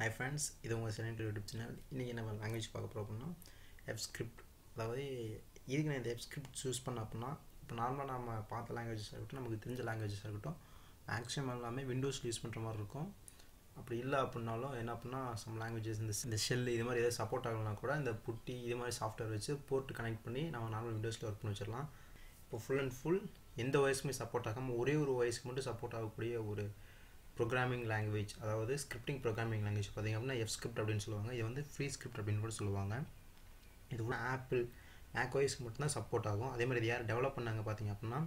hi friends இது உங்கள் senate YouTube channel இன்றைக்கி நம்ம லாங்குவேஜ் பார்க்க போகிறோம் அப்படின்னா எஃப் ஸ்கிரிப்ட் அதாவது இதுக்கு நான் இந்த எஃப் ஸ்கிரிப்ட் சூஸ் பண்ண அப்படின்னா இப்போ நார்மலாக நம்ம பார்த்த லாங்குவேஜஸாக இருக்கட்டும் நமக்கு தெரிஞ்ச லாங்குவேஜஸாக இருக்கட்டும் மேக்ஸிமம் எல்லாமே விண்டோஸில் யூஸ் பண்ணுற மாதிரி இருக்கும் அப்படி இல்லை அப்படின்னாலும் என்ன அப்படின்னா சம் லாங்குவேஜஸ் இந்த இந்த ஷெல் இது மாதிரி எதாவது சப்போர்ட் ஆகலைனா கூட இந்த புட்டி இது மாதிரி சாஃப்ட்வேர் வச்சு போர்ட் கனெக்ட் பண்ணி நம்ம நார்மல் விண்டோஸில் ஒர்க் பண்ணி வச்சிடலாம் இப்போ ஃபுல் அண்ட் ஃபுல் எந்த வயசுக்குமே சப்போர்ட் ஆகாமல் ஒரே ஒரு வயசுக்கு மட்டும் சப்போர்ட் ஆகக்கூடிய ஒரு ப்ரோக்ராமிங் லாங்குவேஜ் அதாவது ஸ்கிரிப்டிங் ப்ரோக்ராமிங் லாங்குவேஜ் பார்த்திங்க அப்படின்னா எஃப் ஸ்கிரிப்ட் அப்படின்னு சொல்லுவாங்க இது வந்து ஃப்ரீ ஸ்கிரிப்ட் அப்படின்னு கூட சொல்லுவாங்க இது கூட ஆப்பிள் மேக் ஒய்ஸ்க்கு மட்டும்தான் சப்போர்ட் ஆகும் அதே மாதிரி இது யார் டெவலப் பண்ணாங்க பார்த்தீங்க அப்படின்னா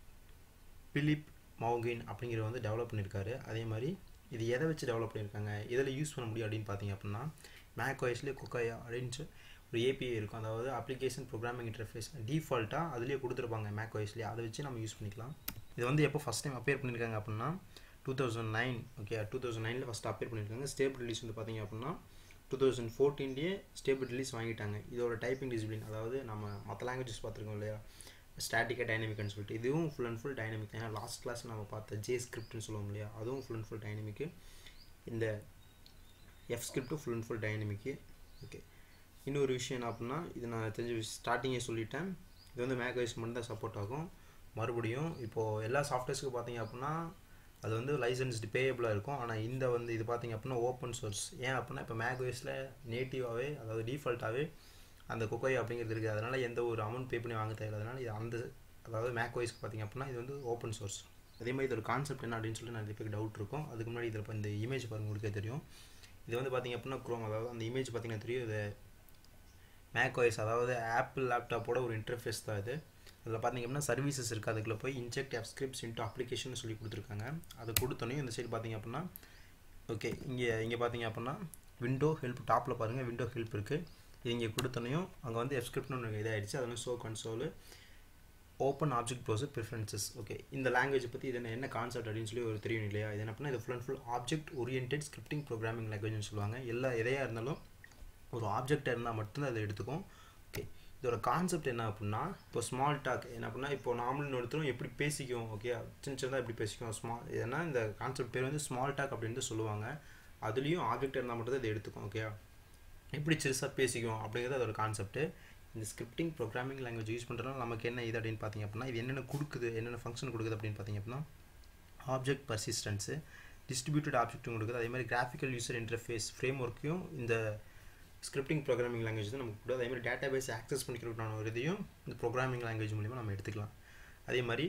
பிலிப் மௌகின் அப்படிங்கிற வந்து டெவலப் பண்ணியிருக்காரு அதே மாதிரி இது எதை வச்சு டெவலப் பண்ணியிருக்காங்க இதில் யூஸ் பண்ண முடியும் அப்படின்னு பார்த்தீங்க அப்படின்னா மேக் ஒய்ஸ்லேயே கொக்காயா அப்படின்னு ஒரு ஏபிஐ இருக்கும் அதாவது அப்ளிகேஷன் ப்ரோக்ராமிங் இன்டர்ஃபேஸ் டிஃபால்ட்டாக அதுலேயே கொடுத்துருப்பாங்க மேக் ஒய்ஸ்லேயே அதை வச்சு நம்ம யூஸ் பண்ணிக்கலாம் இது வந்து எப்போ ஃபஸ்ட் டைம் அப்பேர் பண்ணியிருக்காங்க அப்படின்னா two thousand nine okay two thousand நைனில் ஃபஸ்ட் அப்பேர் பண்ணியிருக்காங்க ஸ்டேபிள் ரிலீஸ் வந்து பார்த்தீங்க அப்படின்னா டூ தௌசண்ட் ஃபோர்டீன்லேயே ஸ்டேபிள் ரிலீஸ் வாங்கிட்டாங்க இதோட டைப்பிங் டிசிப்ளின் அதாவது நம்ம மற்ற லாங்குவேஜஸ் பார்த்துருக்கோம் இல்லையா ஸ்டாட்டிக்காக டைனமிக்னு சொல்லிட்டு இதுவும் ஃபுல் அண்ட் ஃபுல் டைனமிக் ஏன்னா லாஸ்ட் கிளாஸ் நம்ம பார்த்த ஜே ஸ்கிரிப்ட்னு சொல்லுவோம் இல்லையா அதுவும் ஃபுல் அண்ட் ஃபுல் டைனமிக்கு இந்த எஃப் ஸ்கிரிப்டும் ஃபுல் அண்ட் ஃபுல் டைனமிக்கு ஓகே இன்னொரு விஷயம் என்ன அப்படின்னா இது நான் தெரிஞ்ச ஸ்டார்டிங்கே சொல்லிட்டேன் இது வந்து மேக் வைஸ் மட்டும் தான் சப்போர்ட் ஆகும் மறுபடியும் இப்போது எல்லா சாஃப்ட்வேர்ஸ்க்கு பார்த்தீங்க அப்படின்னா அது வந்து லைசன்ஸ்டு பேயபிளாக இருக்கும் ஆனால் இந்த வந்து இது பார்த்திங்க அப்படின்னா ஓப்பன் சோர்ஸ் ஏன் அப்படின்னா இப்போ மேக் வைஸில் நேட்டிவாகவே அதாவது டிஃபால்ட்டாகவே அந்த கொக்கோய் அப்படிங்கிறது இருக்குது அதனால் எந்த ஒரு அமௌண்ட் பே பண்ணி வாங்க தேவையில்லை அதனால் இது அந்த அதாவது மேக் வைஸ்க்கு பார்த்திங்க அப்படின்னா இது வந்து ஓப்பன் சோர்ஸ் அதே மாதிரி இதோட கான்செப்ட் என்ன அப்படின்னு சொல்லி நிறைய பேருக்கு டவுட் இருக்கும் அதுக்கு முன்னாடி இதில் இப்போ இந்த இமேஜ் பாருங்க உங்களுக்கே தெரியும் இது வந்து பார்த்திங்க அப்படின்னா க்ரோம் அதாவது அந்த இமேஜ் பார்த்திங்கன்னா தெரியும் இது மேக் வைஸ் அதாவது ஆப்பிள் லேப்டாப்போட ஒரு இன்டர்ஃபேஸ் தான் இது அதில் பார்த்திங்க அப்படின்னா சர்வீசஸ் இருக்குது அதுக்குள்ளே போய் inject of scripts into application சொல்லி கொடுத்துருக்காங்க அதை கொடுத்தோன்னே இந்த சைடு பார்த்திங்க அப்படின்னா ஓகே இங்கே இங்கே பார்த்திங்க அப்படின்னா விண்டோ ஹெல்ப் டாப்பில் பாருங்கள் விண்டோ ஹெல்ப் இருக்குது இது இங்கே கொடுத்தோனையும் அங்கே வந்து எஃப் ஸ்கிரிப்ட்னு ஒன்று இதாகிடுச்சு அது வந்து show console open object browser preferences okay இந்த லாங்குவேஜ் பற்றி இது என்ன கான்செப்ட் அப்படின்னு சொல்லி ஒரு தெரியும் இல்லையா இது என்ன பண்ணால் இது full and full object orient scripting programming லாங்குவேஜ்னு சொல்லுவாங்க எல்லா எதையாக இருந்தாலும் ஒரு ஆப்ஜெக்டாக இருந்தால் மட்டும்தான் அதை எடுத்துக்கும் ஓகே இதோட கான்செப்ட் என்ன அப்படின்னா இப்போ ஸ்மால் டாக் என்ன அப்படின்னா இப்போ நார்மல் ஒருத்தரும் எப்படி பேசிக்கும் ஓகே சின்ன சின்னதாக எப்படி பேசிக்கும் ஸ்மால் ஏன்னா இந்த கான்செப்ட் பேர் வந்து ஸ்மால் டாக் அப்படின்னு சொல்லுவாங்க அதுலேயும் ஆப்ஜெக்ட் இருந்தால் மட்டும் தான் இதை எடுத்துக்கும் ஓகே எப்படி சிறுசாக பேசிக்கும் அப்படிங்கிறது அதோட கான்செப்ட்டு இந்த ஸ்கிரிப்டிங் ப்ரோக்ராமிங் லாங்குவேஜ் யூஸ் பண்ணுறதுனால நமக்கு என்ன இது அப்படின்னு பார்த்தீங்க அப்படின்னா இது என்னென்ன கொடுக்குது என்னென்ன ஃபங்க்ஷன் கொடுக்குது அப்படின்னு பார்த்தீங்க அப்படின்னா ஆப்ஜெக்ட் பர்சிஸ்டன்ஸு டிஸ்ட்ரிபியூட்டட் ஆப்ஜெக்ட்டும் கொடுக்குது அதே மாதிரி கிராஃபிக்கல் யூசர் இன்டர்ஃபேஸ் ஃப்ரேம் ஒர்க்கையும் இந்த ஸ்கிரிப்டிங் ப்ரோக்ராமிங் லாங்குவேஜ் தான் நமக்கு கூட அதே மாதிரி டேட்டா பேஸ் ஆக்சஸ் பண்ணிக்கிறதுக்கான ஒரு இதையும் இந்த ப்ரோக்ராமிங் லாங்குவேஜ் மூலிமா நம்ம எடுத்துக்கலாம் அதே மாதிரி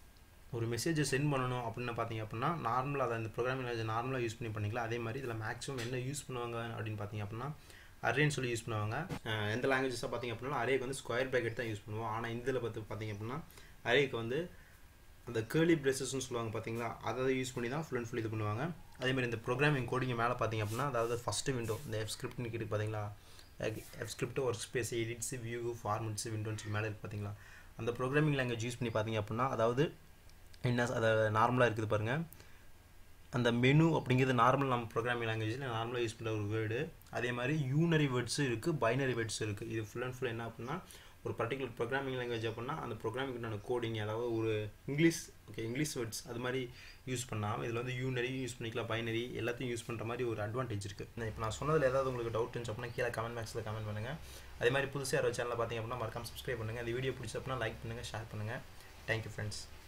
ஒரு மெசேஜை சென்ட் பண்ணணும் அப்படின்னு பார்த்தீங்க அப்படின்னா நார்மலாக அதை இந்த ப்ரோக்ராமிங் லாங்குவேஜ் நார்மலாக யூஸ் பண்ணி பண்ணிக்கலாம் அதே மாதிரி இதில் மேக்ஸிமம் என்ன யூஸ் பண்ணுவாங்க அப்படின்னு பார்த்தீங்க அப்படின்னா அரேன்னு சொல்லி யூஸ் பண்ணுவாங்க எந்த லாங்குவேஜஸாக பார்த்தீங்க அப்படின்னா அரேக்கு வந்து ஸ்கொயர் ப்ராக்கெட் தான் யூஸ் பண்ணுவோம் ஆனால் இதில் பார்த்து பார்த்தீங்க அப்படின்னா அரேக்கு வந்து அந்த கேர்லி பிரேசஸ்னு சொல்லுவாங்க பார்த்தீங்களா அதை யூஸ் பண்ணி தான் ஃபுல் அண்ட் ஃபுல் இது பண்ணுவாங்க அதேமாதிரி இந்த ப்ரோக்ராமிங் கோடிங்க மேலே பார்த்தீங்க அப்படின்னா அதாவது ஃபஸ்ட்டு விண்டோ இந்த எஃப் ஸ்கிரிப்ட்னு கேட்டு பார்த்தீங்களா F script workspace edits view formats விண்டோன்னு சொல்லி மேலே இருக்குது பார்த்தீங்களா அந்த ப்ரோக்ராமிங் லாங்குவேஜ் யூஸ் பண்ணி பார்த்தீங்க அப்படின்னா அதாவது என்ன அதை நார்மலாக இருக்குது பாருங்கள் அந்த மெனு அப்படிங்கிறது நார்மல் நம்ம ப்ரோக்ராமிங் லாங்குவேஜில் நார்மலாக யூஸ் பண்ணுற ஒரு வேர்டு அதே மாதிரி யூனரி வேர்ட்ஸும் இருக்குது பைனரி வேர்ட்ஸும் இருக்குது இது ஃபுல் அண்ட் ஃபுல் என்ன அப்படின்னா ஒரு பர்டிகுலர் ப்ரோக்ராமிங் லாங்குவேஜ் அப்படின்னா அந்த ப்ரோக்ராமிங்கான கோடிங் அதாவது ஒரு இங்கிலீஷ் ஓகே இங்கிலீஷ் வேர்ட்ஸ் அது மாதிரி யூஸ் பண்ணாமல் இதில் வந்து யூனரி யூஸ் பண்ணிக்கலாம் பைனரி எல்லாத்தையும் யூஸ் பண்ணுற மாதிரி ஒரு அட்வான்டேஜ் இருக்குது இப்போ நான் சொன்னதில் ஏதாவது உங்களுக்கு டவுட் இருந்துச்சு அப்படின்னா கீழே கமெண்ட் பாக்ஸில் கமெண்ட் பண்ணுங்கள் அதே மாதிரி புதுசாக யாரோ சேனலில் பார்த்திங்க அப்படின்னா மறக்காம சப்ஸ்கிரைப் பண்ணுங்கள் இந்த வீடியோ பிடிச்ச அப்படின்னா லைக் பண்ணுங்கள் ஷேர் பண்ணுங்கள் தேங்க்யூ ஃப்ரெண்ட்ஸ்